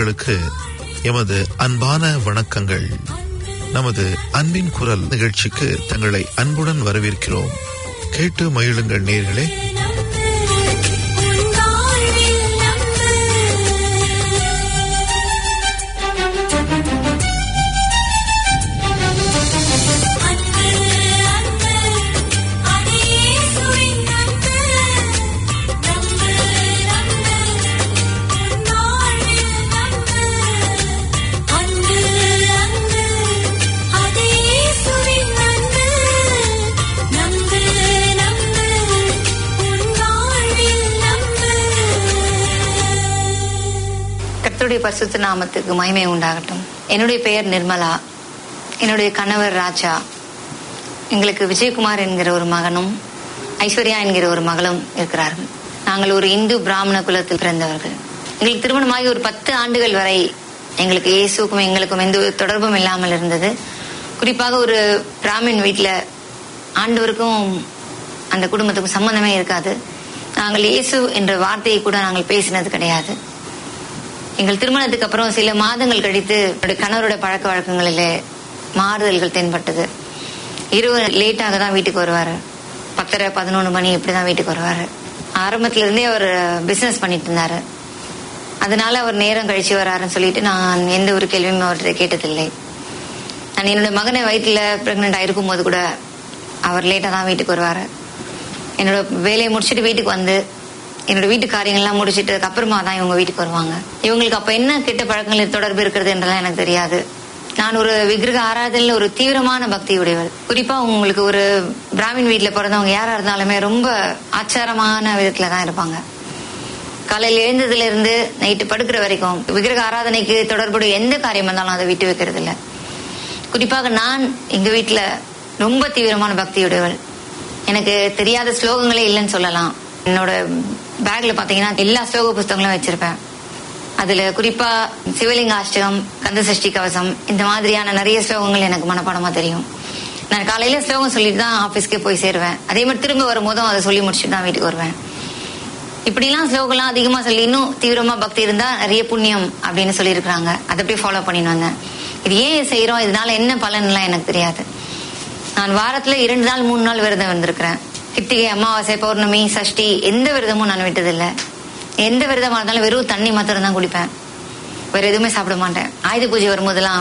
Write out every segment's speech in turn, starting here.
நேயர்களுக்கு எமது அன்பான வணக்கங்கள் நமது அன்பின் குரல் நிகழ்ச்சிக்கு தங்களை அன்புடன் வரவேற்கிறோம் கேட்டு மகிழுங்கள் நேயர்களே உன் வாழ்வில் நம்பு அன்பு அன்பு அதே சுவின் அன்பு நம்பு நம்பு உன் வாழ்வில் நம்பு அன்பு அன்பு அதே சுவின் அன்பு நம்பு நம்பு உன் வாழ்வில் நம்பு கர்த்தருடைய பரிசுத்த நாமத்துக்கு மகிமை உண்டாகட்டும் என்னுடைய பெயர் நிர்மலா என்னுடைய கணவர் ராஜா எங்களுக்கு விஜயகுமார் என்கிற ஒரு மகனும் ஐஸ்வர்யா என்கிற ஒரு மகளும் இருக்கிறார்கள் நாங்கள் ஒரு இந்து பிராமண குலத்தில் பிறந்தவர்கள் எங்களுக்கு திருமணமாகி ஒரு பத்து ஆண்டுகள் வரை எங்களுக்கு இயேசுக்கும் எங்களுக்கும் எந்த ஒரு தொடர்பும் இல்லாமல் இருந்தது குறிப்பாக ஒரு பிராமின் வீட்டில் ஆண்டவருக்கும் அந்த குடும்பத்துக்கும் சம்பந்தமே இருக்காது நாங்கள் இயேசு என்ற வார்த்தையை கூட நாங்கள் பேசினது கிடையாது எங்கள் திருமணத்துக்கு அப்புறம் சில மாதங்கள் கழித்து என்னுடைய கணவரோட பழக்க வழக்கங்களிலே மாறுதல்கள் தென்பட்டது இரவு லேட்டாக தான் வீட்டுக்கு வருவாரு பத்தரை பதினொன்று மணி இப்படி தான் வீட்டுக்கு வருவாரு ஆரம்பத்துல இருந்தே அவர் பிசினஸ் பண்ணிட்டு இருந்தாரு அதனால அவர் நேரம் கழிச்சு வராருன்னு சொல்லிட்டு நான் எந்த ஒரு கேள்வியும் அவர்கிட்ட கேட்டதில்லை நான் என்னோட மகனை வயிற்றுல பிரெக்னென்ட் ஆயிருக்கும் போது கூட அவர் லேட்டாக தான் வீட்டுக்கு வருவாரு என்னோட வேலையை முடிச்சுட்டு வீட்டுக்கு வந்து என்னோட வீட்டு காரியங்கள்லாம் முடிச்சிட்டதுக்கு அப்புறமா தான் இவங்க வீட்டுக்கு வருவாங்க இவங்களுக்கு அப்ப என்ன கெட்ட பழக்கங்கள் தொடர்பு இருக்கிறது என்றெல்லாம் எனக்கு தெரியாது நான் ஒரு விக்கிரக ஆராதனையில் ஒரு தீவிரமான பக்தி உடையவள் குறிப்பா உங்களுக்கு ஒரு பிராமின் வீட்டுல பிறந்தவங்க யாரா இருந்தாலுமே ரொம்ப ஆச்சாரமான விதத்துல தான் இருப்பாங்க காலையில் எழுந்ததுல இருந்து நைட்டு படுக்கிற வரைக்கும் விக்கிரக ஆராதனைக்கு தொடர்புடைய எந்த காரியம் இருந்தாலும் அதை விட்டு வைக்கிறது இல்ல குறிப்பாக நான் எங்க வீட்டுல ரொம்ப தீவிரமான பக்தியுடையவள் எனக்கு தெரியாத ஸ்லோகங்களே இல்லைன்னு சொல்லலாம் என்னோட பேக்ல பாத்தீங்கன்னா எல்லா ஸ்லோக புஸ்தகங்களும் வச்சிருப்பேன் அதுல குறிப்பா சிவலிங்க அஷ்டகம் கந்த சஷ்டி கவசம் இந்த மாதிரியான நிறைய ஸ்லோகங்கள் எனக்கு மனப்பாடமா தெரியும் நான் காலையில ஸ்லோகம் சொல்லிட்டு தான் ஆபீஸ்க்கே போய் சேருவேன் அதே மாதிரி திரும்ப வரும்போதும் அதை சொல்லி முடிச்சுட்டு தான் வீட்டுக்கு வருவேன் இப்படிலாம் ஸ்லோகம்லாம் அதிகமா சொல்லி இன்னும் தீவிரமா பக்தி இருந்தா நிறைய புண்ணியம் அப்படின்னு சொல்லியிருக்கிறாங்க அதை அப்படியே ஃபாலோ பண்ணிட்டு வந்தேன் இது ஏன் செய்யறோம் இதனால என்ன பலன்லாம் எனக்கு தெரியாது நான் வாரத்துல இரண்டு நாள் மூணு நாள் விரதம் வந்திருக்கிறேன் கிருத்திகை அமாவாசை பௌர்ணமி சஷ்டி எந்த விரதமும் நான் விட்டதில்ல எந்த விரதமா இருந்தாலும் வெறும் தண்ணி மாத்திரம் தான் குடிப்பேன் வேற எதுவுமே சாப்பிட மாட்டேன் ஆயுத பூஜை வரும்போதெல்லாம்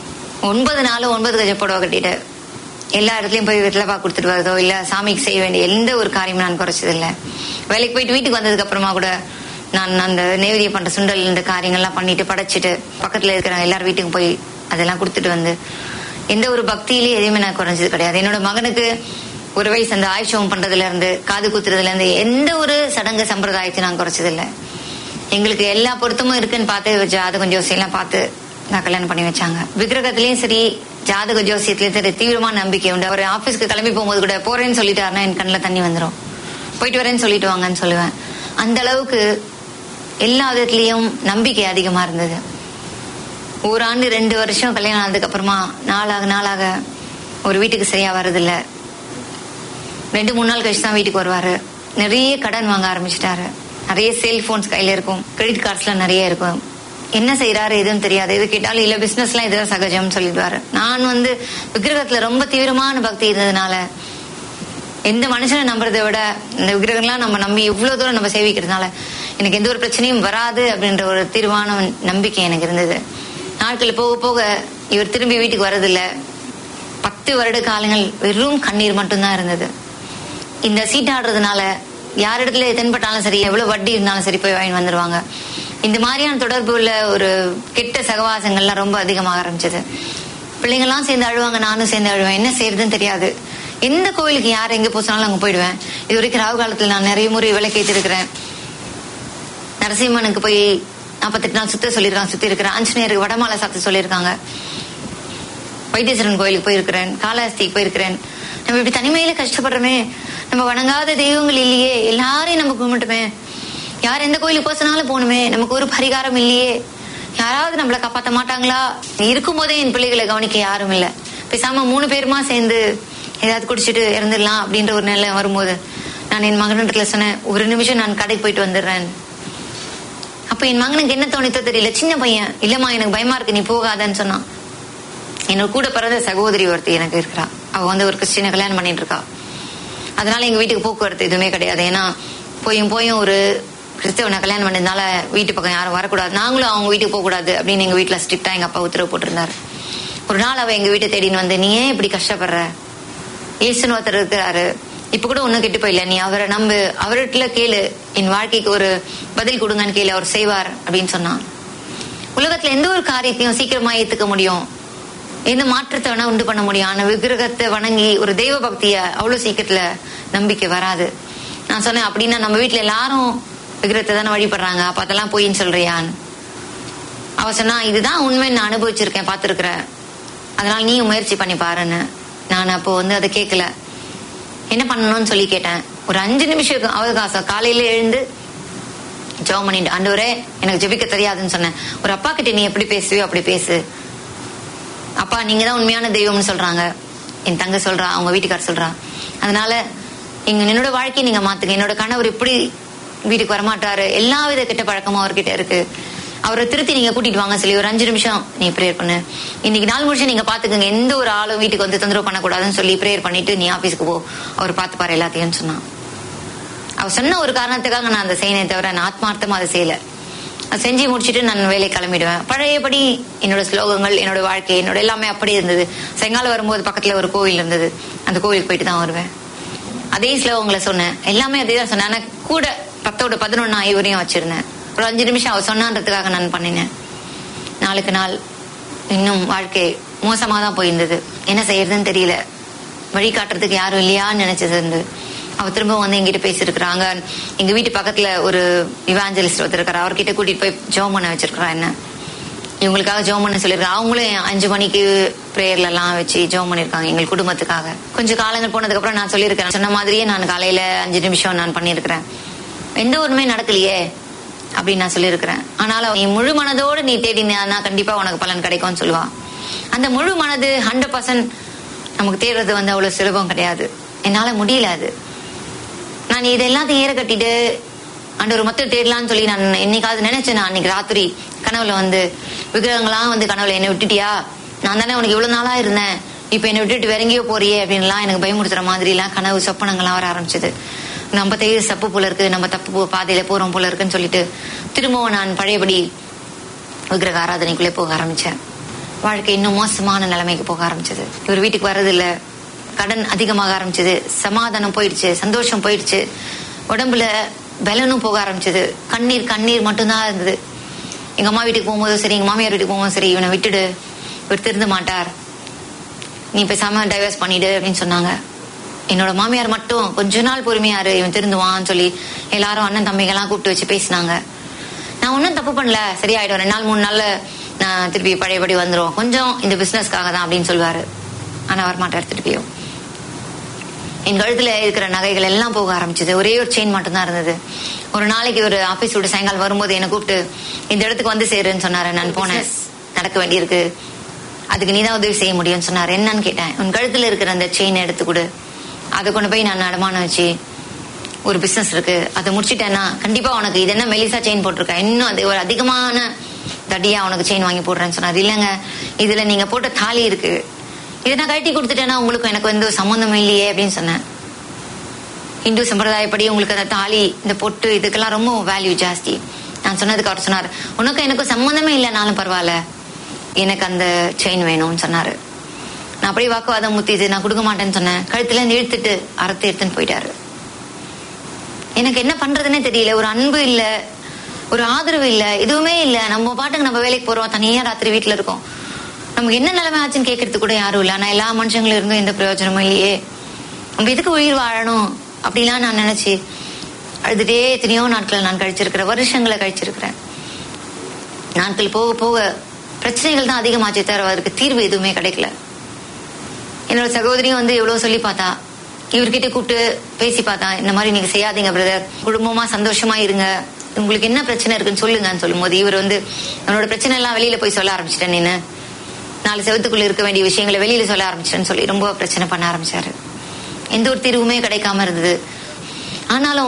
ஒன்பது நாளும் ஒன்பது கஜ புடவை கட்டிட்டு எல்லா இடத்துலயும் போய் வெத்தலைப்பா கொடுத்துட்டு வரதோ இல்ல சாமிக்கு செய்ய வேண்டிய எந்த ஒரு காரியமும் நான் குறைச்சதில்ல வேலைக்கு போயிட்டு வீட்டுக்கு வந்ததுக்கு அப்புறமா கூட நான் அந்த நேவேதியம் பண்ற சுண்டல் இந்த காரியங்கள்லாம் பண்ணிட்டு படைச்சிட்டு பக்கத்துல இருக்கிற எல்லார் வீட்டுக்கும் போய் அதெல்லாம் கொடுத்துட்டு வந்து எந்த ஒரு பக்தியிலேயே எதுவுமே நான் குறைஞ்சது கிடையாது என்னோட மகனுக்கு ஒரு வயசு அந்த ஆயுஷம் பண்றதுல இருந்து காது குத்துறதுல இருந்து எந்த ஒரு சடங்கு சம்பிரதாயத்தையும் நான் குறைச்சதில்லை எங்களுக்கு எல்லா பொருத்தமும் இருக்குன்னு பார்த்து ஜாதக ஜோசியெல்லாம் பார்த்து நான் கல்யாணம் பண்ணி வச்சாங்க விக்கிரகத்திலயும் சரி ஜாதக ஜோசியத்திலயும் சரி தீவிரமான நம்பிக்கை உண்டு அவர் ஆபீஸ்க்கு கிளம்பி போகும்போது கூட போறேன்னு சொல்லிட்டாருன்னா என் கண்ணில் தண்ணி வந்துடும் போயிட்டு வரேன்னு சொல்லிட்டு வாங்கன்னு சொல்லுவேன் அந்த அளவுக்கு எல்லா விதத்திலயும் நம்பிக்கை அதிகமா இருந்தது ஒரு ஆண்டு ரெண்டு வருஷம் கல்யாணம் ஆனதுக்கு அப்புறமா நாளாக நாளாக ஒரு வீட்டுக்கு சரியா வர்றதில்ல ரெண்டு மூணு நாள் கழிச்சு தான் வீட்டுக்கு வருவாரு நிறைய கடன் வாங்க ஆரம்பிச்சிட்டாரு நிறைய செல்போன்ஸ் கையில இருக்கும் கிரெடிட் கார்ட்ஸ்லாம் நிறைய இருக்கும் என்ன செய்யறாரு எதுவும் தெரியாது எது கேட்டாலும் இல்ல பிசினஸ்லாம் இதுதான் சகஜம்னு சொல்லிடுவாரு நான் வந்து விக்கிரகத்துல ரொம்ப தீவிரமான பக்தி இருந்ததுனால எந்த மனுஷனை நம்புறதை விட இந்த விக்கிரகம்லாம் நம்ம நம்பி இவ்வளவு தூரம் நம்ம சேவிக்கிறதுனால எனக்கு எந்த ஒரு பிரச்சனையும் வராது அப்படின்ற ஒரு தீர்மான நம்பிக்கை எனக்கு இருந்தது நாட்கள் போக போக இவர் திரும்பி வீட்டுக்கு வர்றதில்ல பத்து வருட காலங்கள் வெறும் கண்ணீர் மட்டும்தான் இருந்தது இந்த சீட்டாடுறதுனால யார் இடத்துல தென்பட்டாலும் சரி எவ்வளவு வட்டி இருந்தாலும் சரி போய் வாங்கி வந்துருவாங்க இந்த மாதிரியான தொடர்பு உள்ள ஒரு கெட்ட சகவாசங்கள்லாம் ரொம்ப அதிகமாக ஆரம்பிச்சது பிள்ளைங்கெல்லாம் சேர்ந்து அழுவாங்க நானும் சேர்ந்து அழுவேன் என்ன செய்யறதுன்னு தெரியாது எந்த கோயிலுக்கு யார் எங்க போனாலும் அங்க போயிடுவேன் இது வரைக்கும் ராகு காலத்துல நான் நிறைய முறை விளக்கேத்தி இருக்கிறேன் நரசிம்மனுக்கு போய் நாற்பத்தெட்டு நாள் சுத்த சொல்லியிருக்காங்க சுத்தி இருக்கிறேன் ஆஞ்சநேயருக்கு வடமாலை சாத்த சொல்லியிருக்காங்க வைத்தீஸ்வரன் கோயிலுக்கு போயிருக்கிறேன் காளஹஸ்திக்கு போயிருக்கிறேன் நம்ம இப்படி தனிமையில கஷ்டப்படுறோமே நம்ம வணங்காத தெய்வங்கள் இல்லையே எல்லாரையும் நம்ம கும்பிட்டுமே யார் எந்த கோயிலுக்கு போசனாலும் போகணுமே நமக்கு ஒரு பரிகாரம் இல்லையே யாராவது நம்மளை காப்பாத்த மாட்டாங்களா இருக்கும் போதே என் பிள்ளைகளை கவனிக்க யாரும் இல்ல பேசாம மூணு பேருமா சேர்ந்து ஏதாவது குடிச்சிட்டு இறந்துடலாம் அப்படின்ற ஒரு நிலை வரும்போது நான் என் மகனிடத்துல சொன்னேன் ஒரு நிமிஷம் நான் கடைக்கு போயிட்டு வந்துடுறேன் அப்ப என் மகனுக்கு என்ன தோணித்தோ தெரியல சின்ன பையன் இல்லம்மா எனக்கு பயமா இருக்கு நீ போகாதன்னு சொன்னான் என்னோட கூட பிறந்த சகோதரி ஒருத்தி எனக்கு இருக்கிறா அவ வந்து ஒரு கிறிஸ்டினை கல்யாணம் பண்ணிட்டு இருக்கா அதனால எங்க வீட்டுக்கு போக்குவரத்து எதுவுமே கிடையாது ஏன்னா போயும் போயும் ஒரு கிறிஸ்தவனை கல்யாணம் பண்ணதுனால வீட்டு பக்கம் யாரும் வரக்கூடாது நாங்களும் அவங்க வீட்டுக்கு போக கூடாது அப்படின்னு எங்க வீட்டுல ஸ்ட்ரிக்டா எங்க அப்பா உத்தரவு போட்டிருந்தாரு ஒரு நாள் அவ எங்க வீட்டை தேடின்னு வந்து நீ ஏன் இப்படி கஷ்டப்படுற ஏசுன்னு ஒருத்தர் இருக்கிறாரு இப்ப கூட ஒண்ணும் கெட்டு போயில நீ அவரை நம்பு அவர்கிட்ட கேளு என் வாழ்க்கைக்கு ஒரு பதில் கொடுங்கன்னு கேளு அவர் செய்வார் அப்படின்னு சொன்னான் உலகத்துல எந்த ஒரு காரியத்தையும் சீக்கிரமா ஏத்துக்க முடியும் எந்த மாற்றத்தை வேணா உண்டு பண்ண முடியும் ஆனா விக்கிரகத்தை வணங்கி ஒரு தெய்வ பக்திய அவ்வளவு சீக்கிரத்துல நம்பிக்கை வராது நான் சொன்னேன் அப்படின்னா நம்ம வீட்டுல எல்லாரும் விக்கிரகத்தை தானே வழிபடுறாங்க அப்ப அதெல்லாம் பொய்ன்னு சொல்றியான்னு அவ சொன்னா இதுதான் உண்மை நான் அனுபவிச்சிருக்கேன் பார்த்திருக்கிறேன் அதனால நீயும் முயற்சி பண்ணி பாருன்னு நான் அப்போ வந்து அதை கேட்கல என்ன பண்ணணும்னு சொல்லி கேட்டேன் ஒரு அஞ்சு நிமிஷம் அவகாசம் காலையில எழுந்து ஜெபம் பண்ணிட்டு ஆண்டவரே எனக்கு ஜெபிக்க தெரியாதுன்னு சொன்னேன் ஒரு அப்பா கிட்ட நீ எப்படி பேசுவியோ அப்படி பேசு அப்பா நீங்க தான் உண்மையான தெய்வம்னு சொல்றாங்க என் தங்க சொல்றா அவங்க வீட்டுக்கார சொல்றா அதனால எங்க என்னோட வாழ்க்கையை நீங்க மாத்துங்க என்னோட கணவர் எப்படி வீட்டுக்கு வரமாட்டாரு எல்லா வித கெட்ட பழக்கமும் அவர்கிட்ட இருக்கு அவரை திருத்தி நீங்க கூட்டிட்டு வாங்க சொல்லி ஒரு அஞ்சு நிமிஷம் நீ ப்ரேயர் பண்ணு இன்னைக்கு நாள் முடிச்சு நீங்க பாத்துக்கங்க எந்த ஒரு ஆளும் வீட்டுக்கு வந்து தொந்தரவு பண்ணக்கூடாதுன்னு சொல்லி ப்ரேயர் பண்ணிட்டு நீ ஆபீஸ்க்கு போ அவர் பாத்துப்பாரு எல்லாத்தையும் சொன்னான் அவ சொன்ன ஒரு காரணத்துக்காக நான் அதை செய்யணே தவிர நான் ஆத்மார்த்தமா அதை செய்யல அது செஞ்சு முடிச்சிட்டு நான் வேலை கிளம்பிடுவேன் பழையபடி என்னோட ஸ்லோகங்கள் என்னோட வாழ்க்கை என்னோட எல்லாமே அப்படி இருந்தது சாயங்காலம் வரும்போது பக்கத்துல ஒரு கோவில் இருந்தது அந்த கோவிலுக்கு போயிட்டு தான் வருவேன் அதே ஸ்லோகங்களை சொன்னேன் எல்லாமே அதே தான் சொன்னேன் ஆனா கூட பத்தோட பதினொன்னா இவரையும் வச்சிருந்தேன் ஒரு அஞ்சு நிமிஷம் அவ சொன்னான்றதுக்காக நான் பண்ணினேன் நாளுக்கு நாள் இன்னும் வாழ்க்கை மோசமா தான் போயிருந்தது என்ன செய்யறதுன்னு தெரியல வழிகாட்டுறதுக்கு யாரும் இல்லையான்னு நினைச்சது இருந்து அவ திரும்ப வந்து எங்கிட்ட பேசியிருக்கிறாங்க எங்க வீட்டு பக்கத்துல ஒரு இவாஞ்சலிஸ்ட் ஒருத்தர் இருக்காரு அவர்கிட்ட கூட்டிட்டு போய் ஜோம் பண்ண வச்சிருக்கிறா என்ன இவங்களுக்காக ஜோம் பண்ண சொல்லியிருக்காங்க அவங்களும் அஞ்சு மணிக்கு பிரேயர்ல எல்லாம் வச்சு ஜோம் பண்ணிருக்காங்க எங்கள் குடும்பத்துக்காக கொஞ்சம் காலங்கள் போனதுக்கு அப்புறம் நான் சொல்லியிருக்கேன் சொன்ன மாதிரியே நான் காலையில அஞ்சு நிமிஷம் நான் பண்ணியிருக்கிறேன் எந்த ஒண்ணுமே நடக்கலையே அப்படின்னு நான் சொல்லியிருக்கிறேன் ஆனாலும் நீ முழு மனதோடு நீ தேடினா கண்டிப்பா உனக்கு பலன் கிடைக்கும்னு சொல்லுவா அந்த முழு மனது ஹண்ட்ரட் பர்சன்ட் நமக்கு தேடுறது வந்து அவ்வளவு சுலபம் கிடையாது என்னால முடியல அது நான் இது எல்லாத்தையும் ஏற கட்டிட்டு ஆண்டவர் மொத்தம் தேடலாம்னு சொல்லி நான் என்னைக்காவது நினைச்சேன் நான் அன்னைக்கு ராத்திரி கனவுல வந்து விக்கிரகங்களாம் வந்து கனவுல என்னை விட்டுட்டியா நான் தானே உனக்கு இவ்வளவு நாளா இருந்தேன் இப்ப என்னை விட்டுட்டு வேற எங்கேயோ போறியே அப்படின்லாம் எனக்கு பயமுறுத்துற மாதிரி எல்லாம் கனவு சொப்பனங்கள்லாம் வர ஆரம்பிச்சது நம்ம செய்ய தப்பு போல இருக்கு நம்ம தப்பு போ- பாதையில போறோம் போல இருக்குன்னு சொல்லிட்டு திரும்பவும் நான் பழையபடி விக்கிரக ஆராதனைக்குள்ளே போக ஆரம்பிச்சேன் வாழ்க்கை இன்னும் மோசமான நிலைமைக்கு போக ஆரம்பிச்சது இவர் வீட்டுக்கு வர்றதில்ல கடன் அதிகமாக ஆரம்பிச்சது சமாதானம் போயிடுச்சு சந்தோஷம் போயிடுச்சு உடம்புல பலனும் போக ஆரம்பிச்சது கண்ணீர் கண்ணீர் மட்டும்தான் இருந்தது எங்க அம்மா வீட்டுக்கு போகும்போதும் சரி எங்க மாமியார் வீட்டுக்கு போகும்போதும் சரி இவனை விட்டுடு இவர் திருந்த மாட்டார் நீ பேசாம டைவர்ஸ் பண்ணிடு அப்படின்னு சொன்னாங்க என்னோட மாமியார் மட்டும் கொஞ்ச நாள் பொறுமையாரு இவன் திருந்துவான்னு சொல்லி எல்லாரும் அண்ணன் தம்பிங்கெல்லாம் கூப்பிட்டு வச்சு பேசினாங்க நான் ஒன்றும் தப்பு பண்ணல சரியாயிடும் ரெண்டு நாள் மூணு நாள்ல நான் திருப்பி பழையபடி வந்துரும் கொஞ்சம் இந்த பிசினஸ்க்காக தான் அப்படின்னு சொல்லுவாரு ஆனா வரமாட்டார் திருப்பியும் என் கழுத்துல இருக்கிற நகைகள் எல்லாம் போக ஆரம்பிச்சது ஒரே ஒரு செயின் மட்டும் தான் இருந்தது ஒரு நாளைக்கு ஒரு ஆபீஸ் விட்டு சாயங்காலம் வரும்போது என்னை கூப்பிட்டு இந்த இடத்துக்கு வந்து சேருன்னு சொன்னாரு நான் போனேன் நடக்க வேண்டியிருக்கு அதுக்கு நீதான் உதவி செய்ய முடியும்னு சொன்னாரு என்னன்னு கேட்டேன் உன் கழுத்துல இருக்கிற அந்த செயின் எடுத்து கொடு அதை கொண்டு போய் நான் அடமானம் வச்சு ஒரு பிசினஸ் இருக்கு அதை முடிச்சிட்டேன்னா கண்டிப்பா உனக்கு இது என்ன மெலிசா செயின் போட்டிருக்க இன்னும் அது ஒரு அதிகமான தடியா உனக்கு செயின் வாங்கி போடுறேன்னு சொன்னார் இல்லைங்க இதுல நீங்க போட்ட தாலி இருக்கு இதை நான் கழட்டி கொடுத்துட்டேன்னா உங்களுக்கு எனக்கு எந்த சம்மந்தம் இல்லையே அப்படின்னு சொன்னேன் இந்து சம்பிரதாயப்படி உங்களுக்கு அந்த தாலி இந்த பொட்டு இதுக்கெல்லாம் ரொம்ப வேல்யூ ஜாஸ்தி நான் சொன்னதுக்கு அவர் சொன்னார் உனக்கு எனக்கு சம்மந்தமே இல்லைனாலும் பரவாயில்ல எனக்கு அந்த செயின் வேணும்னு சொன்னாரு நான் அப்படியே வாக்குவாதம் முத்திட்டு நான் கொடுக்க மாட்டேன்னு சொன்னேன் கழுத்துல இருந்து இழுத்துட்டு அறுத்து எடுத்துன்னு போயிட்டாரு எனக்கு என்ன பண்றதுன்னே தெரியல ஒரு அன்பு இல்ல ஒரு ஆதரவு இல்ல எதுவுமே இல்ல நம்ம பாட்டுக்கு நம்ம வேலைக்கு போறோம் தனியா ராத்திரி வீட்டுல இருக்கோம் நமக்கு என்ன நிலைமை ஆச்சுன்னு கேட்கறதுக்கு கூட யாரும் இல்ல ஆனா எல்லா மனுஷங்களும் இருந்தும் எந்த பிரயோஜனமும் இல்லையே நம்ம எதுக்கு உயிர் வாழணும் அப்படிலாம் நான் நினைச்சு அழுதுட்டே எத்தனையோ நாட்கள் நான் கழிச்சிருக்கிறேன் வருஷங்களை கழிச்சிருக்கிறேன் நாட்கள் போக போக பிரச்சனைகள் தான் அதிகமாச்சே தவிர அதுக்கு தீர்வு எதுவுமே கிடைக்கல என்னோட சகோதரியும் வந்து எவ்வளவு சொல்லி பார்த்தா இவர்கிட்ட கூப்பிட்டு பேசி பார்த்தா இந்த மாதிரி நீங்க செய்யாதீங்க பிரதர் குடும்பமா சந்தோஷமா இருங்க உங்களுக்கு என்ன பிரச்சனை இருக்குன்னு சொல்லுங்கன்னு சொல்லும்போது இவர் வந்து என்னோட பிரச்சனை எல்லாம் வெளியில போய் சொல்ல ஆரம்பிச்சிட்டேன் நீனு நாலு செவத்துக்குள்ள இருக்க வேண்டிய விஷயங்களை வெளியில சொல்ல ஆரம்பிச்சிட்டேன்னு சொல்லி ரொம்ப பிரச்சனை பண்ண ஆரம்பிச்சாரு எந்த ஒரு தீர்வுமே கிடைக்காம இருந்தது ஆனாலும்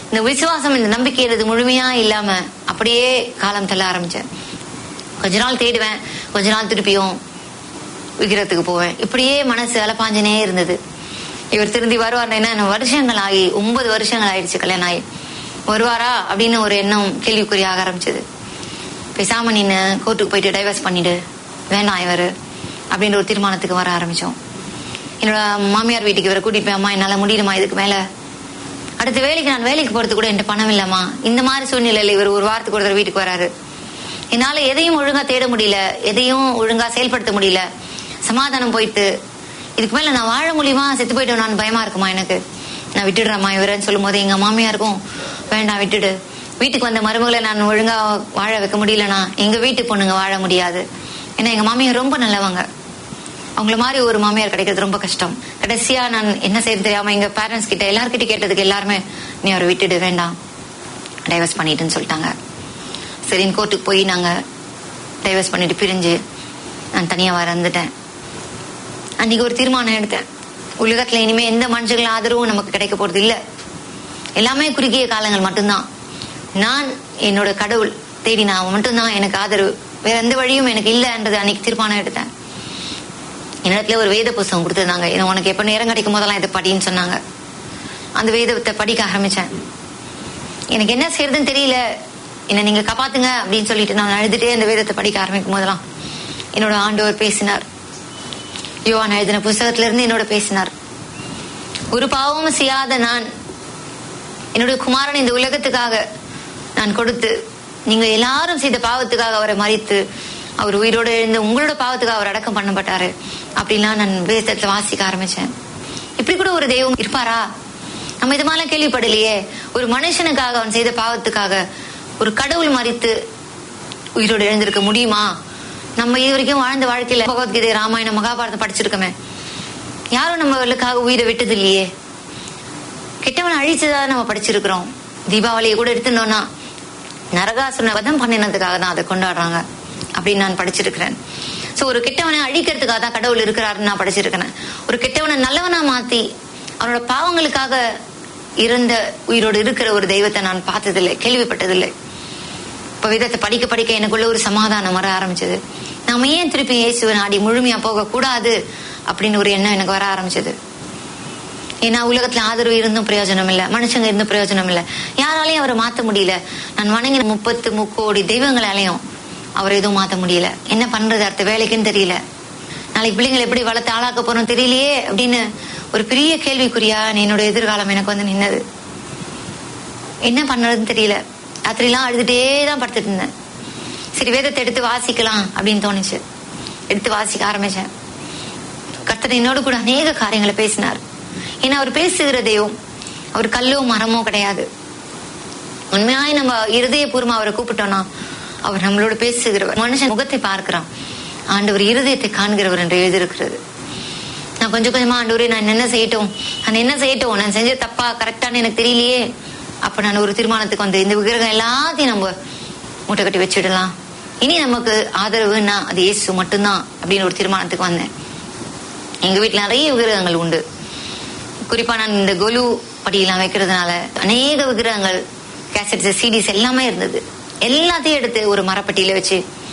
இந்த விசுவாசம் இந்த நம்பிக்கை எனது முழுமையா இல்லாம அப்படியே காலம் தள்ள ஆரம்பிச்சேன் கொஞ்ச நாள் தேடுவேன் கொஞ்ச நாள் திருப்பியும் விக்கிரத்துக்கு போவேன் இப்படியே மனசு அலப்பாஞ்சனே இருந்தது இவர் திருந்தி வருவார் என்ன வருஷங்கள் ஆகி ஒன்பது வருஷங்கள் ஆயிடுச்சு கல்யாணம் ஆகி வருவாரா அப்படின்னு ஒரு எண்ணம் கேள்விக்குறியாக ஆரம்பிச்சது பேசாம நீ கோர்ட்டுக்கு போயிட்டு டைவர்ஸ் பண்ணிடு வேண்டாம் இவர் அப்படின்ற ஒரு தீர்மானத்துக்கு வர ஆரம்பிச்சோம் என்னோட மாமியார் வீட்டுக்கு இவரை கூட்டிட்டு போய் அம்மா என்னால முடியுமா இதுக்கு மேல அடுத்த வேலைக்கு நான் வேலைக்கு போறது கூட என்கிட்ட பணம் இல்லம்மா இந்த மாதிரி சூழ்நிலையில இவர் ஒரு வாரத்துக்கு ஒரு தடவை வீட்டுக்கு வராரு என்னால எதையும் ஒழுங்கா தேட முடியல எதையும் ஒழுங்கா செயல்படுத்த முடியல சமாதானம் போயிட்டு இதுக்கு மேல நான் வாழ முடியுமா செத்து போயிட்டோம் நான் பயமா இருக்குமா எனக்கு நான் விட்டுடுறேம்மா இவரன்னு சொல்லும் போது எங்க மாமியாருக்கும் வேண்டாம் விட்டுடு வீட்டுக்கு வந்த மருமகளை நான் ஒழுங்கா வாழ வைக்க முடியலனா எங்க வீட்டு பொண்ணுங்க வாழ முடியாது ஏன்னா எங்க மாமியார் ரொம்ப நல்லவங்க அவங்கள மாதிரி ஒரு மாமியார் கிடைக்கிறது ரொம்ப கஷ்டம் கடைசியா நான் என்ன செய்ய தெரியாம எங்க பேரண்ட்ஸ் கிட்ட எல்லார்கிட்ட கேட்டதுக்கு எல்லாருமே நீ அவரை விட்டுடு வேண்டாம் டைவர்ஸ் பண்ணிட்டுன்னு சொல்லிட்டாங்க சரின்னு கோர்ட்டுக்கு போய் நாங்க டைவர்ஸ் பண்ணிட்டு பிரிஞ்சு நான் தனியா வர வந்துட்டேன் அன்னைக்கு ஒரு தீர்மானம் எடுத்தேன் உலகத்துல இனிமே எந்த மனுஷர்கள் ஆதரவும் நமக்கு கிடைக்க போறது இல்ல எல்லாமே குறுகிய காலங்கள் மட்டும்தான் நான் என்னோட கடவுள் தேடி நான் மட்டும்தான் எனக்கு ஆதரவு வேற எந்த வழியும் எனக்கு இல்லைன்றது அன்னைக்கு தீர்மானம் எடுத்தேன் என்னிடத்துல ஒரு வேத புஸ்தகம் கொடுத்துருந்தாங்க இது உனக்கு எப்ப நேரம் கிடைக்கும் போதெல்லாம் இதை படின்னு சொன்னாங்க அந்த வேதத்தை படிக்க ஆரம்பிச்சேன் எனக்கு என்ன செய்யறதுன்னு தெரியல என்ன நீங்க காப்பாத்துங்க அப்படின்னு சொல்லிட்டு நான் அழுதுட்டே அந்த வேதத்தை படிக்க ஆரம்பிக்கும் போதெல்லாம் என்னோட ஆண்டவர் பேசினார் யோவான் எழுதின புஸ்தகத்துல இருந்து என்னோட பேசினார் ஒரு பாவமும் செய்யாத நான் என்னுடைய குமாரன் இந்த உலகத்துக்காக நான் கொடுத்து நீங்க எல்லாரும் செய்த பாவத்துக்காக அவரை மறித்து அவர் உயிரோடு எழுந்து உங்களோட பாவத்துக்காக அவர் அடக்கம் பண்ணப்பட்டாரு அப்படிலாம் நான் வேதத்துல வாசிக்க ஆரம்பிச்சேன் இப்படி கூட ஒரு தெய்வம் இருப்பாரா நம்ம இது மாதிரிலாம் கேள்விப்படலையே ஒரு மனுஷனுக்காக அவன் செய்த பாவத்துக்காக ஒரு கடவுள் மறித்து உயிரோடு எழுந்திருக்க முடியுமா நம்ம இது வரைக்கும் வாழ்ந்த வாழ்க்கையில பகவத்கீதை ராமாயணம் மகாபாரதம் படிச்சிருக்கோமே யாரும் நம்மளுக்காக உயிரை விட்டது இல்லையே கெட்டவனை அழிச்சதா நம்ம படிச்சிருக்கிறோம் தீபாவளியை கூட எடுத்துட்டோம்னா நரகாசுரனை வதம் பண்ணினதுக்காக தான் அதை கொண்டாடுறாங்க அப்படின்னு நான் படிச்சிருக்கிறேன் சோ ஒரு கெட்டவனை அழிக்கிறதுக்காக தான் கடவுள் இருக்கிறாருன்னு நான் படிச்சிருக்கிறேன் ஒரு கெட்டவனை நல்லவனா மாத்தி அவனோட பாவங்களுக்காக இறந்த உயிரோடு இருக்கிற ஒரு தெய்வத்தை நான் பார்த்ததில்லை கேள்விப்பட்டதில்லை இப்ப விதத்தை படிக்க படிக்க எனக்குள்ள ஒரு சமாதானம் வர ஆரம்பிச்சது நாம ஏன் திருப்பி இயேசுவை நாடி முழுமையா போக கூடாது அப்படின்னு ஒரு எண்ணம் எனக்கு வர ஆரம்பிச்சது ஏன்னா உலகத்துல ஆதரவு இருந்தும் பிரயோஜனம் இல்ல மனுஷங்க இருந்தும் பிரயோஜனம் இல்ல யாராலையும் அவரை மாத்த முடியல நான் வணங்கின முப்பத்து முக்கோடி தெய்வங்களாலையும் அவர் எதுவும் மாத்த முடியல என்ன பண்றது அடுத்த வேலைக்குன்னு தெரியல நாளைக்கு பிள்ளைங்களை எப்படி வளர்த்து ஆளாக்க போறோம் தெரியலையே அப்படின்னு ஒரு பெரிய கேள்விக்குறியா என்னோட எதிர்காலம் எனக்கு வந்து நின்னது என்ன பண்றதுன்னு தெரியல ராத்திரிலாம் அழுதுட்டே தான் படுத்துட்டு இருந்தேன் சரி வேதத்தை எடுத்து வாசிக்கலாம் அப்படின்னு தோணுச்சு எடுத்து வாசிக்க ஆரம்பிச்சேன் கர்த்தர் என்னோடு கூட அநேக காரியங்களை பேசினார் ஏன்னா அவர் பேசுகிற தெய்வம் அவர் கல்லோ மரமோ கிடையாது உண்மையாய் நம்ம இருதயபூர்வமா அவரை கூப்பிட்டோம்னா அவர் நம்மளோட பேசுகிறவர் மனுஷன் முகத்தை பார்க்கிறான் ஆண்டவர் இருதயத்தை காண்கிறவர் என்று எழுதியிருக்கிறது நான் கொஞ்சம் கொஞ்சமா ஆண்டவரே நான் என்ன செய்யட்டும் நான் என்ன செய்யட்டும் நான் செஞ்ச தப்பா கரெக்டான்னு எனக்கு தெரியலையே அப்ப நான் ஒரு தீர்மானத்துக்கு வந்து இந்த விக்கிரகம் எல்லாத்தையும் நம்ம மூட்டை கட்டி வச்சிடலாம் இனி நமக்கு ஆதரவுன்னா அது இயேசு மட்டும்தான் அப்படின்னு ஒரு தீர்மானத்துக்கு வந்தேன் எங்க வீட்டுல நிறைய விக்கிரகங்கள் உண்டு குறிப்பா நான் இந்த கொலு படியெல்லாம் வைக்கிறதுனால அநேக விக்கிரகங்கள் கேசட்ஸ் சிடிஸ் எல்லாமே இருந்தது எல்லாத்தையும் எடுத்து ஒரு மரப்பட்டியில வச்சு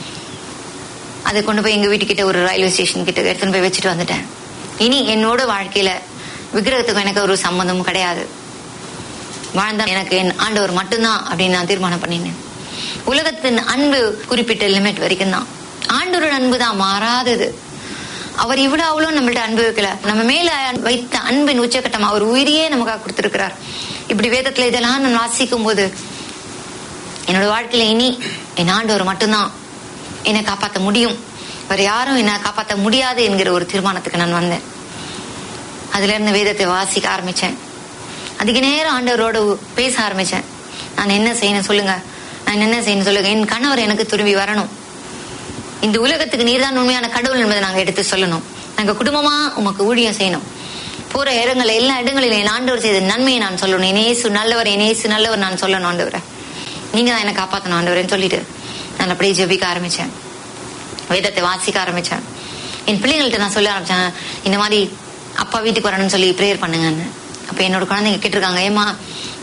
அதை கொண்டு போய் எங்க வீட்டுக்கிட்ட ஒரு ரயில்வே ஸ்டேஷன் கிட்ட எடுத்துன்னு போய் வச்சுட்டு வந்துட்டேன் இனி என்னோட வாழ்க்கையில விக்கிரகத்துக்கும் எனக்கு ஒரு சம்மந்தமும் கிடையாது வாழ்ந்தா எனக்கு என் ஆண்டவர் மட்டும்தான் அப்படின்னு நான் தீர்மானம் பண்ணினேன் உலகத்தின் அன்பு குறிப்பிட்ட லிமிட் வரைக்கும் தான் ஆண்டவரோட அன்பு தான் மாறாதது அவர் இவ்வளவு அவ்வளவு நம்மள்ட்ட அன்பு வைக்கல நம்ம மேல வைத்த அன்பின் உச்சகட்டம் அவர் உயிரையே நமக்காக கொடுத்திருக்கிறார் இப்படி வேதத்துல இதெல்லாம் நான் வாசிக்கும் போது என்னோட வாழ்க்கையில இனி என் ஆண்டவர் மட்டும்தான் என்னை காப்பாற்ற முடியும் வேற யாரும் என்னை காப்பாற்ற முடியாது என்கிற ஒரு தீர்மானத்துக்கு நான் வந்தேன் அதுல இருந்து வேதத்தை வாசிக்க ஆரம்பிச்சேன் அதிக நேரம் ஆண்டவரோட பேச ஆரம்பிச்சேன் நான் என்ன செய்யணும் சொல்லுங்க நான் என்ன செய்யணும் சொல்லுங்க என் கணவர் எனக்கு திரும்பி வரணும் இந்த உலகத்துக்கு நீர்தான் உண்மையான கடவுள் என்பதை நாங்க எடுத்து சொல்லணும் நாங்க குடும்பமா உமக்கு ஊழியம் செய்யணும் போற இடங்கள் எல்லா இடங்களிலும் என் ஆண்டவர் செய்த நன்மையை நான் சொல்லணும் இனேசு நல்லவர் இனேசு நல்லவர் நான் சொல்லணும் ஆண்டவரை நீங்க தான் என்ன காப்பாத்தணும் ஆண்டவரேன்னு சொல்லிட்டு நான் அப்படியே ஜெபிக்க ஆரம்பிச்சேன் வேதத்தை வாசிக்க ஆரம்பிச்சேன் என் பிள்ளைங்கள்ட்ட நான் சொல்ல ஆரம்பிச்சேன் இந்த மாதிரி அப்பா வீட்டுக்கு வரணும்னு சொல்லி ப்ரேயர் பண்ணுங்கன்னு அப்ப என்னோட குழந்தைங்க கேட்டிருக்காங்க ஏமா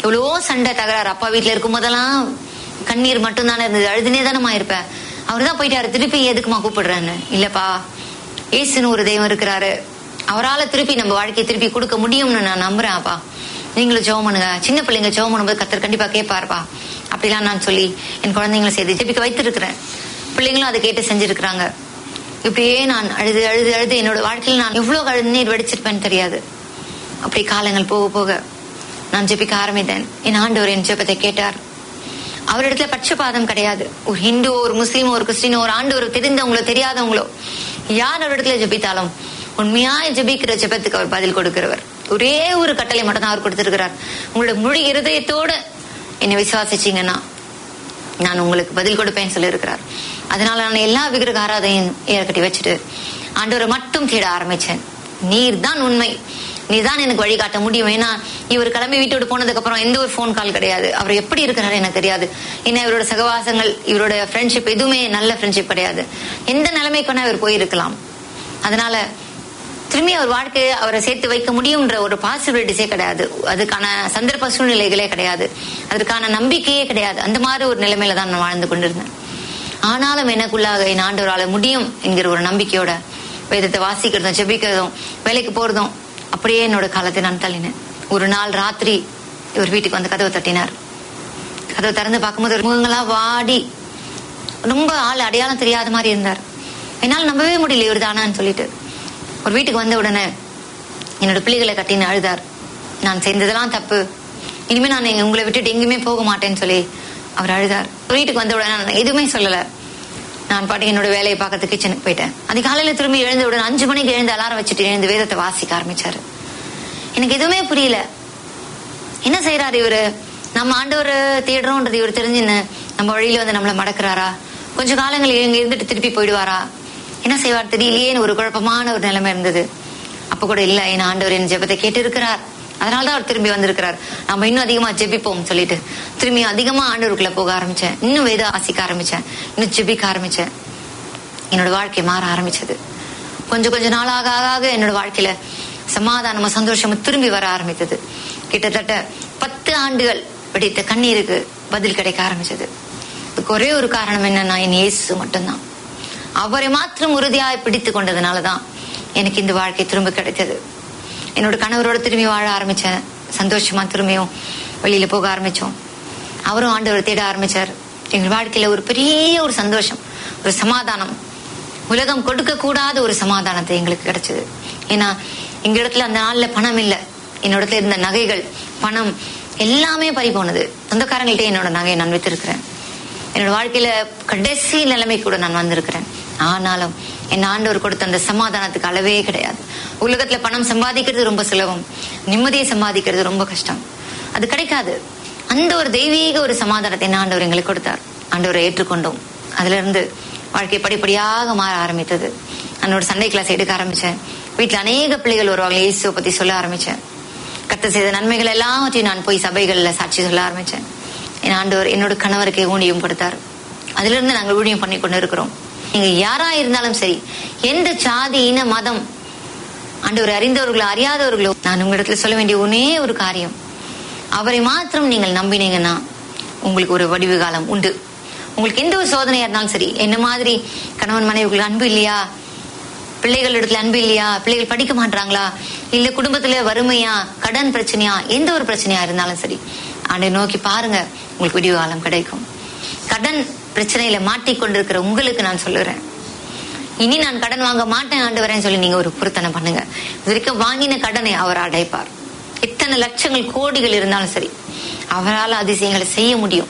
எவ்வளவோ சண்டை தகராறு அப்பா வீட்டுல இருக்கும் போதெல்லாம் கண்ணீர் மட்டும் தானே இருந்தது அழுதுனே தானமா இருப்பேன் அவர் தான் போயிட்டாரு திருப்பி எதுக்குமா கூப்பிடுறேன்னு இல்லப்பா ஏசுன்னு ஒரு தெய்வம் இருக்கிறாரு அவரால திருப்பி நம்ம வாழ்க்கையை திருப்பி கொடுக்க முடியும்னு நான் நம்புறேன் அப்பா நீங்களும் ஜெபம் பண்ணுங்க சின்ன பிள்ளைங்க ஜெபம் பண்ணும்போது கத்தர் கண்டிப்பா கேட்பாருப்பா அப்படிலாம் நான் சொல்லி என் குழந்தைங்களை சேர்த்து ஜெபிக்க வைத்திருக்கிறேன் பிள்ளைங்களும் அதை கேட்டு செஞ்சிருக்கிறாங்க இப்படியே நான் அழுது அழுது அழுது என்னோட வாழ்க்கையில் நான் எவ்வளவு கண்ணீர் வெடிச்சிருப்பேன்னு தெரியாது அப்படி காலங்கள் போக போக நான் ஜெபிக்க ஆரம்பித்தேன் என் ஆண்டவர் என் ஜெபத்தை கேட்டார் அவரிடத்துல பட்சபாதம் கிடையாது ஒரு ஹிந்து ஒரு முஸ்லீமோ ஒரு கிறிஸ்டினோ ஒரு ஆண்டவர் தெரிந்தவங்களோ தெரியாதவங்களோ யார் அவரிடத்துல ஜெபித்தாலும் உண்மையாய் ஜெபிக்கிற ஜெபத்துக்கு அவர் பதில் கொடுக்கிறவர் ஒரே ஒரு கட்டளை மட்டும் தான் அவர் கொடுத்திருக்கிறார் உங்களோட முழு இருதயத்தோட என்னை விசுவாசிச்சீங்கன்னா நான் உங்களுக்கு பதில் கொடுப்பேன்னு சொல்லியிருக்கிறார் அதனால நான் எல்லா விக்கிரக ஆராதையும் ஏற்கட்டி வச்சுட்டு ஆண்டவரை மட்டும் தேட ஆரம்பிச்சேன் நீர் தான் உண்மை நீர் தான் எனக்கு வழிகாட்ட முடியும் ஏன்னா இவர் கிளம்பி வீட்டு விட்டு போனதுக்கு அப்புறம் எந்த ஒரு ஃபோன் கால் கிடையாது அவர் எப்படி இருக்கிறாரு எனக்கு தெரியாது ஏன்னா இவரோட சகவாசங்கள் இவரோட ஃப்ரெண்ட்ஷிப் எதுவுமே நல்ல ஃப்ரெண்ட்ஷிப் கிடையாது எந்த நிலைமைக்கு வேணா இவர் போயிருக்கலாம் அதனால திரும்பி அவர் வாழ்க்கையை அவரை சேர்த்து வைக்க முடியும்ன்ற ஒரு பாசிபிலிட்டிஸே கிடையாது அதுக்கான சந்தர்ப்ப சூழ்நிலைகளே கிடையாது அதற்கான நம்பிக்கையே கிடையாது அந்த மாதிரி ஒரு நிலைமையில தான் நான் வாழ்ந்து கொண்டிருந்தேன் ஆனாலும் எனக்குள்ளாக என் ஆண்டவரால முடியும் என்கிற ஒரு நம்பிக்கையோட வேதத்தை வாசிக்கிறதும் ஜெபிக்கிறதும் வேலைக்கு போறதும் அப்படியே என்னோட காலத்தை நான் தள்ளினேன் ஒரு நாள் ராத்திரி இவர் வீட்டுக்கு வந்து கதவை தட்டினார் கதவை திறந்து பார்க்கும்போது ஒரு முகங்களா வாடி ரொம்ப ஆள் அடையாளம் தெரியாத மாதிரி இருந்தார் என்னால் நம்பவே முடியல இவர் தானான்னு சொல்லிட்டு ஒரு வீட்டுக்கு வந்த உடனே என்னோட பிள்ளைகளை கட்டின்னு அழுதார் நான் செய்ததெல்லாம் தப்பு இனிமே நான் எங்க- உங்களை விட்டுட்டு எங்கேயுமே போக மாட்டேன்னு சொல்லி அவர் அழுதார் வீட்டுக்கு வந்த உடனே நான் எதுவுமே சொல்லல நான் பாட்டுக்கு என்னோட வேலையை பார்க்கறது கிச்சனுக்கு போயிட்டேன் அதிகாலையில திரும்பி எழுந்த உடனே அஞ்சு மணிக்கு எழுந்து அலாரம் வச்சுட்டு எழுந்து வேதத்தை வாசிக்க ஆரம்பிச்சாரு எனக்கு எதுவுமே புரியல என்ன செய்யறாரு இவரு நம்ம ஆண்டவர் தேடுறோன்றது இவர் தெரிஞ்சுன்னு நம்ம வழியில வந்து நம்மள மடக்குறாரா கொஞ்ச காலங்கள் இங்க இருந்துட்டு திருப்பி போயிடுவாரா என்ன செய்வார் தெரியலையேன்னு ஒரு குழப்பமான ஒரு நிலைமை இருந்தது அப்ப கூட இல்ல என் ஆண்டவர் என் ஜெபத்தை கேட்டு இருக்கிறார் அதனாலதான் அவர் திரும்பி வந்திருக்கிறார் நம்ம இன்னும் அதிகமா ஜெபிப்போம் சொல்லிட்டு திரும்பி அதிகமா ஆண்டவருக்குள்ள போக ஆரம்பிச்சேன் இன்னும் வேத வாசிக்க ஆரம்பிச்சேன் இன்னும் ஜெபிக்க ஆரம்பிச்சேன் என்னோட வாழ்க்கை மாற ஆரம்பிச்சது கொஞ்சம் கொஞ்ச நாளாக ஆக ஆக என்னோட வாழ்க்கையில சமாதானமும் சந்தோஷமும் திரும்பி வர ஆரம்பித்தது கிட்டத்தட்ட பத்து ஆண்டுகள் வெடித்த கண்ணீருக்கு பதில் கிடைக்க ஆரம்பிச்சது இதுக்கு ஒரே ஒரு காரணம் என்னன்னா என் இயேசு மட்டும்தான் அவரை மாத்திரம் உறுதியாய் பிடித்து கொண்டதுனாலதான் எனக்கு இந்த வாழ்க்கை திரும்ப கிடைத்தது என்னோட கணவரோட திரும்பி வாழ ஆரம்பிச்சேன் சந்தோஷமா திரும்பியும் வெளியில போக ஆரம்பிச்சோம் அவரும் ஆண்டவரை தேட ஆரம்பிச்சார் எங்க வாழ்க்கையில ஒரு பெரிய ஒரு சந்தோஷம் ஒரு சமாதானம் உலகம் கொடுக்க கூடாத ஒரு சமாதானத்தை எங்களுக்கு கிடைச்சது ஏன்னா எங்க இடத்துல அந்த நாள்ல பணம் இல்ல என்னோட இடத்துல இருந்த நகைகள் பணம் எல்லாமே பறி போனது சொந்தக்காரங்கள்ட்ட என்னோட நகையை நான் வித்திருக்கிறேன் என்னோட வாழ்க்கையில கடைசி நிலைமை கூட நான் வந்திருக்கிறேன் ஆனாலும் என் ஆண்டவர் கொடுத்த அந்த சமாதானத்துக்கு அளவே கிடையாது உலகத்துல பணம் சம்பாதிக்கிறது ரொம்ப சுலபம் நிம்மதியை சம்பாதிக்கிறது ரொம்ப கஷ்டம் அது கிடைக்காது அந்த ஒரு தெய்வீக ஒரு சமாதானத்தை என் ஆண்டவர் எங்களுக்கு கொடுத்தார் ஆண்டவரை ஏற்றுக்கொண்டோம் அதுல இருந்து வாழ்க்கை படிப்படியாக மாற ஆரம்பித்தது என்னோட சண்டை கிளாஸ் எடுக்க ஆரம்பிச்சேன் வீட்டுல அநேக பிள்ளைகள் வருவாங்க இயேசுவை பத்தி சொல்ல ஆரம்பிச்சேன் கத்த செய்த நன்மைகள் எல்லாவற்றையும் நான் போய் சபைகள்ல சாட்சி சொல்ல ஆரம்பிச்சேன் என் ஆண்டவர் என்னோட கணவருக்கு ஊழியம் கொடுத்தார் அதுல இருந்து நாங்கள் ஊழியம் பண்ணி கொண்டு இருக்கிறோம் நீங்க யாரா இருந்தாலும் சரி எந்த சாதி இன மதம் ஆண்டவர் அறிந்தவர்களோ அறியாதவர்களோ நான் உங்களிடத்துல சொல்ல வேண்டிய ஒரே ஒரு காரியம் அவரை மாத்திரம் நீங்கள் நம்பினீங்கன்னா உங்களுக்கு ஒரு வடிவு காலம் உண்டு உங்களுக்கு எந்த ஒரு சோதனையா இருந்தாலும் சரி என்ன மாதிரி கணவன் மனைவிகளுக்கு அன்பு இல்லையா பிள்ளைகள் இடத்துல அன்பு இல்லையா பிள்ளைகள் படிக்க மாட்டாங்களா இல்ல குடும்பத்துல வறுமையா கடன் பிரச்சனையா எந்த ஒரு பிரச்சனையா இருந்தாலும் சரி ஆண்டை நோக்கி பாருங்க உங்களுக்கு விடிவு காலம் கிடைக்கும் கடன் பிரச்சனையில மாட்டிக்கொண்டிருக்கிற உங்களுக்கு நான் சொல்லுறேன் இனி நான் கடன் வாங்க மாட்டேன் ஆண்டு வரேன்னு சொல்லி நீங்க ஒரு பொருத்தனை பண்ணுங்க இது வரைக்கும் வாங்கின கடனை அவர் அடைப்பார் எத்தனை லட்சங்கள் கோடிகள் இருந்தாலும் சரி அவரால் அதிசயங்களை செய்ய முடியும்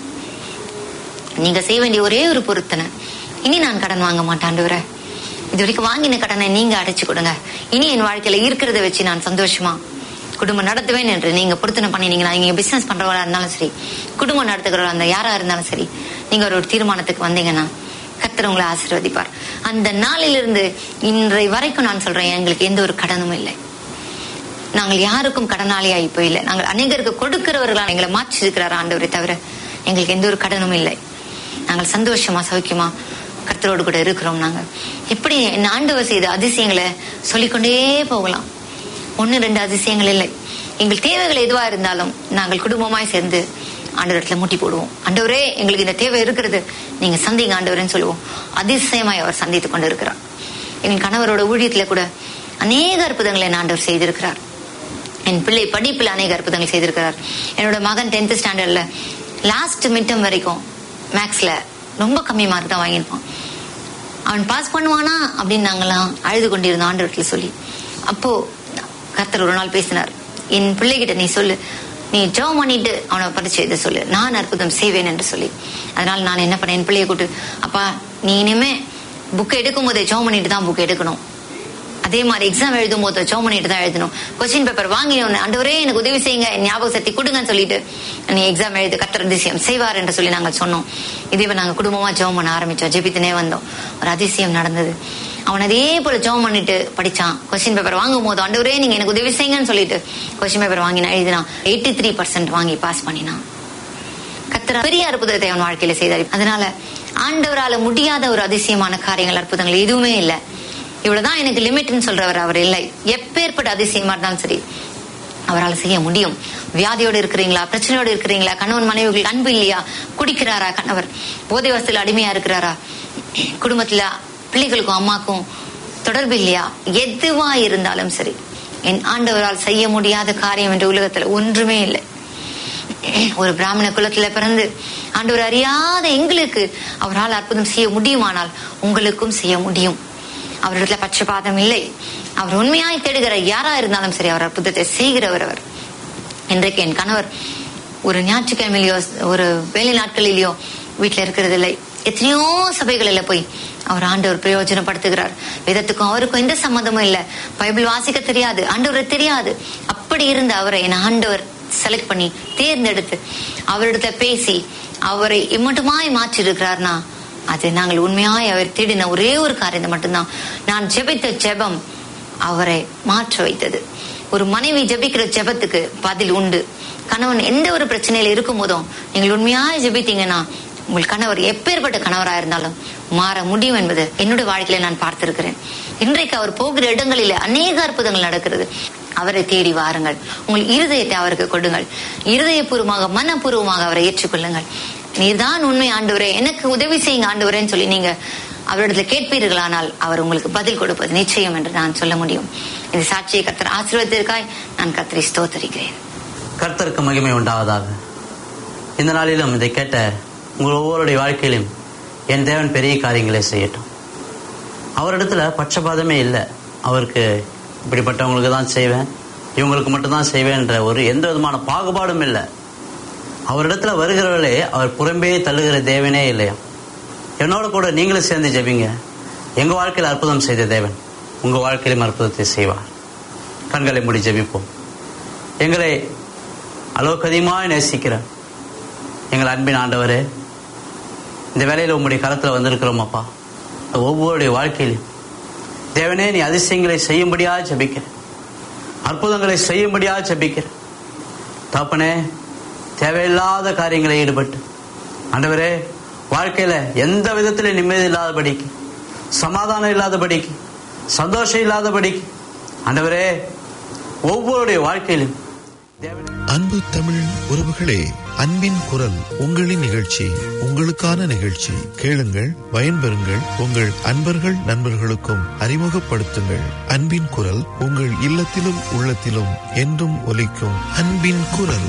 நீங்க செய்ய வேண்டிய ஒரே ஒரு பொருத்தனை இனி நான் கடன் வாங்க மாட்டேன் ஆண்டவரே இது வரைக்கும் வாங்கின கடனை நீங்க அடைச்சு கொடுங்க இனி என் வாழ்க்கையில இருக்கிறத வச்சு நான் சந்தோஷமா குடும்பம் நடத்துவேன் என்று நீங்க பொருத்தனை பண்ணினீங்கன்னா நீங்க பிசினஸ் பண்றவங்களா இருந்தாலும் சரி குடும்பம் நடத்துகிறவங்களா அந்த யாரா இருந்தாலும் சரி நீங்க ஒரு தீர்மானத்துக்கு வந்தீங்கன்னா கர்த்தர் உங்களை ஆசீர்வதிப்பார் அந்த நாளிலிருந்து இன்றை வரைக்கும் நான் சொல்றேன் எங்களுக்கு எந்த ஒரு கடனும் இல்லை நாங்கள் யாருக்கும் கடனாளியாகி போயில்லை நாங்கள் அநேகருக்கு கொடுக்கிறவர்களா எங்களை மாற்றி இருக்கிறார் ஆண்டவரை தவிர எங்களுக்கு எந்த ஒரு கடனும் இல்லை நாங்கள் சந்தோஷமா சௌக்கியமா கர்த்தரோடு கூட இருக்கிறோம் நாங்க இப்படி என் ஆண்டவர் செய்த அதிசயங்களை சொல்லிக்கொண்டே போகலாம் ஒன்னு ரெண்டு அதிசயங்கள் இல்லை எங்கள் தேவைகள் எதுவா இருந்தாலும் நாங்கள் குடும்பமாய் சேர்ந்து ஆண்டவரத்துல முட்டி போடுவோம் ஆண்டவரே எங்களுக்கு இந்த தேவை இருக்கிறது நீங்க சந்திங்க ஆண்டவரேன்னு சொல்லுவோம் அதிசயமாய் அவர் சந்தித்துக் கொண்டு இருக்கிறார் என் கணவரோட ஊழியத்துல கூட அநேக அற்புதங்களை என் ஆண்டவர் செய்திருக்கிறார் என் பிள்ளை படிப்பில் அநேக அற்புதங்கள் செய்திருக்கிறார் என்னோட மகன் டென்த் ஸ்டாண்டர்ட்ல லாஸ்ட் மிட்டம் வரைக்கும் மேக்ஸ்ல ரொம்ப கம்மி மார்க் தான் வாங்கியிருப்பான் அவன் பாஸ் பண்ணுவானா அப்படின்னு நாங்கெல்லாம் அழுது கொண்டிருந்தோம் ஆண்டவரத்துல சொல்லி அப்போ கர்த்தர் ஒரு நாள் பேசினார் என் பிள்ளைகிட்ட நீ சொல்லு நீ ஜெபம் பண்ணிட்டு அவனை பரிச்சு எழுத சொல்லு நான் அற்புதம் செய்வேன் என்று சொல்லி அதனால நான் என்ன பண்ணேன் என் பிள்ளையை கூட்டு அப்பா நீ இனிமே புக் எடுக்கும் போதே ஜெபம் பண்ணிட்டு தான் புக் எடுக்கணும் அதே மாதிரி எக்ஸாம் எழுதும் போது ஜெபம் பண்ணிட்டு தான் எழுதணும் கொஸ்டின் பேப்பர் வாங்கினோன்னு ஆண்டவரே எனக்கு உதவி செய்யுங்க என் ஞாபக சக்தி கொடுங்கன்னு சொல்லிட்டு நீ எக்ஸாம் எழுது கத்தர் அதிசயம் செய்வார் என்று சொல்லி நாங்கள் சொன்னோம் இதே நாங்கள் குடும்பமா ஜெபம் பண்ண ஆரம்பிச்சோம் ஜெபித்துனே வந்தோம் ஒரு அதிசயம் நடந்தது அவன் அதே போல ஜெபம் பண்ணிட்டு படிச்சான் கொஸ்டின் பேப்பர் வாங்கும் போது ஆண்டவரே நீங்க எனக்கு உதவி செய்யுங்கன்னு சொல்லிட்டு கொஸ்டின் பேப்பர் வாங்கினா எழுதினான் எயிட்டி த்ரீ பர்சன்ட் வாங்கி பாஸ் பண்ணினான் கத்தர் பெரிய அற்புதத்தை அவன் வாழ்க்கையில செய்தார் அதனால ஆண்டவரால முடியாத ஒரு அதிசயமான காரியங்கள் அற்புதங்கள் எதுவுமே இல்லை இவ்வளவுதான் எனக்கு லிமிட்னு சொல்றவர் அவர் இல்லை எப்பேற்பட்ட அதிசயமா இருந்தாலும் சரி அவரால் செய்ய முடியும் வியாதியோடு இருக்கிறீங்களா பிரச்சனையோடு இருக்கிறீங்களா கணவன் மனைவிகள் அன்பு இல்லையா குடிக்கிறாரா கணவர் போதை வசதியில் அடிமையா இருக்கிறாரா குடும்பத்துல பிள்ளைகளுக்கும் அம்மாக்கும் தொடர்பு இல்லையா எதுவா இருந்தாலும் சரி என் ஆண்டவரால் செய்ய முடியாத காரியம் என்ற உலகத்துல ஒன்றுமே இல்லை ஒரு பிராமண குலத்துல பிறந்து ஆண்டவர் அறியாத எங்களுக்கு அவரால் அற்புதம் செய்ய முடியுமானால் உங்களுக்கும் செய்ய முடியும் அவரிடத்துல பட்சபாதம் இல்லை அவர் உண்மையாய் தேடுகிற யாரா இருந்தாலும் சரி அவர் அற்புதத்தை செய்கிறவர் அவர் இன்றைக்கு என் கணவர் ஒரு ஞாயிற்றுக்கிழமையிலயோ ஒரு வேலை நாட்களிலேயோ வீட்டுல இருக்கிறது இல்லை எத்தனையோ சபைகளில் போய் அவர் ஆண்டவர் பிரயோஜனப்படுத்துகிறார் வேதத்துக்கும் அவருக்கும் எந்த சம்மந்தமும் இல்ல பைபிள் வாசிக்க தெரியாது ஆண்டவரை தெரியாது அப்படி இருந்த அவரை என் ஆண்டவர் செலக்ட் பண்ணி தேர்ந்தெடுத்து அவரிடத்துல பேசி அவரை இம்மட்டுமாய் மாற்றி இருக்கிறார்னா அது நாங்கள் உண்மையாய் அவர் தேடின ஒரே ஒரு காரியத்தை மட்டும்தான் நான் ஜெபித்த ஜெபம் அவரை மாற்ற வைத்தது ஒரு மனைவி ஜெபிக்கிற ஜெபத்துக்கு பதில் உண்டு கணவன் எந்த ஒரு பிரச்சனையில இருக்கும் போதும் நீங்கள் உண்மையாய் ஜெபித்தீங்கன்னா உங்கள் கணவர் எப்பேற்பட்ட கணவரா இருந்தாலும் மாற முடியும் என்பது என்னுடைய வாழ்க்கையில நான் பார்த்திருக்கிறேன் இன்றைக்கு அவர் போகிற இடங்களில அநேக அற்புதங்கள் நடக்கிறது அவரை தேடி வாருங்கள் உங்கள் இருதயத்தை அவருக்கு கொடுங்கள் இருதயபூர்வமாக மனப்பூர்வமாக அவரை ஏற்றுக்கொள்ளுங்கள் நீர்தான் உண்மை ஆண்டவரே எனக்கு உதவி செய்யுங்க ஆண்டவரேன்னு சொல்லி நீங்க அவரிடத்துல கேட்பீர்களானால் அவர் உங்களுக்கு பதில் கொடுப்பது நிச்சயம் என்று நான் சொல்ல முடியும் இந்த சாட்சியை கத்தர் ஆசீர்வதித்திருக்காய் நான் கத்தரை ஸ்தோத்தரிக்கிறேன் கர்த்தருக்கு மகிமை உண்டாவதாக இந்த நாளிலும் இதை கேட்ட உங்கள் ஒவ்வொருடைய வாழ்க்கையிலும் என் தேவன் பெரிய காரியங்களை செய்யட்டும் அவரிடத்துல பட்சபாதமே இல்லை அவருக்கு இப்படிப்பட்டவங்களுக்கு தான் செய்வேன் இவங்களுக்கு மட்டும்தான் செய்வேன்ற ஒரு எந்த விதமான பாகுபாடும் இல்லை அவரிடத்துல வருகிறவர்களே அவர் புறம்பே தள்ளுகிற தேவனே இல்லையா என்னோட கூட நீங்களும் சேர்ந்து ஜெபிங்க எங்க வாழ்க்கையில் அற்புதம் செய்த தேவன் உங்க வாழ்க்கையிலும் அற்புதத்தை செய்வார் கண்களை மூடி ஜெபிப்போம் எங்களை அளவுக்கு அதிகமாக நேசிக்கிற எங்கள் அன்பின் ஆண்டவரே இந்த வேலையில் உங்களுடைய கரத்தில் வந்திருக்கிறோம் அப்பா ஒவ்வொருடைய வாழ்க்கையிலும் தேவனே நீ அதிசயங்களை செய்யும்படியா ஜெபிக்கிற அற்புதங்களை செய்யும்படியா ஜெபிக்கிற தாப்பனே தேவையில்லாத காரியங்களை ஈடுபட்டு ஆண்டவரே வாழ்க்கையில எந்த விதத்திலும் நிம்மதி இல்லாதபடிக்கு சமாதானம் இல்லாதபடிக்கு சந்தோஷம் இல்லாதபடிக்கு ஆண்டவரே ஒவ்வொருடைய வாழ்க்கையிலும் தேவனே அன்பு தமிழ் உறவுகளே அன்பின் குரல் உங்களின் நிகழ்ச்சி உங்களுக்கான நிகழ்ச்சி கேளுங்கள் பயன்பெறுங்கள் உங்கள் அன்பர்கள் நண்பர்களுக்கும் அறிமுகப்படுத்துங்கள் அன்பின் குரல் உங்கள் இல்லத்திலும் உள்ளத்திலும் என்றும் ஒலிக்கும் அன்பின் குரல்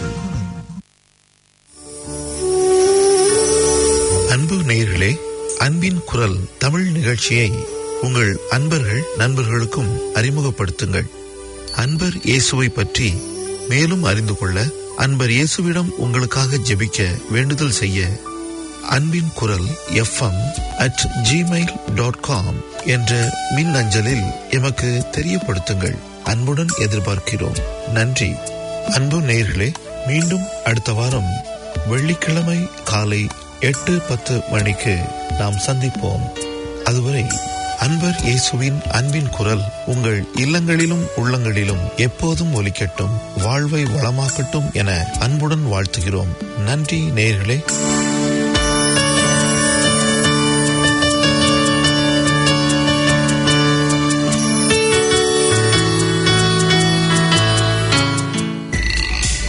அன்பு நேயர்களே அன்பின் குரல் தமிழ் நிகழ்ச்சியை உங்கள் அன்பர்கள் நண்பர்களுக்கும் அறிமுகப்படுத்துங்கள் அன்பர் இயேசுவை பற்றி மேலும் அறிந்து கொள்ள அன்பர் இயேசுவிடம் உங்களுக்காக ஜெபிக்க வேண்டுதல் செய்ய அன்பின் குரல் FM at Gmail dot com என்ற மின் அஞ்சலில் எமக்கு தெரியப்படுத்துங்கள் அன்புடன் எதிர்பார்க்கிறோம் நன்றி அன்பு நேயர்களே மீண்டும் அடுத்த வாரம் வெள்ளிக்கிழமை காலை எட்டு பத்து மணிக்கு நாம் சந்திப்போம் அதுவரை அன்பர் இயேசுவின் அன்பின் குரல் உங்கள் இல்லங்களிலும் உள்ளங்களிலும் எப்போதும் ஒலிக்கட்டும் வாழ்வை வளமாக்கட்டும் என அன்புடன் வாழ்த்துகிறோம் நன்றி நேயர்களே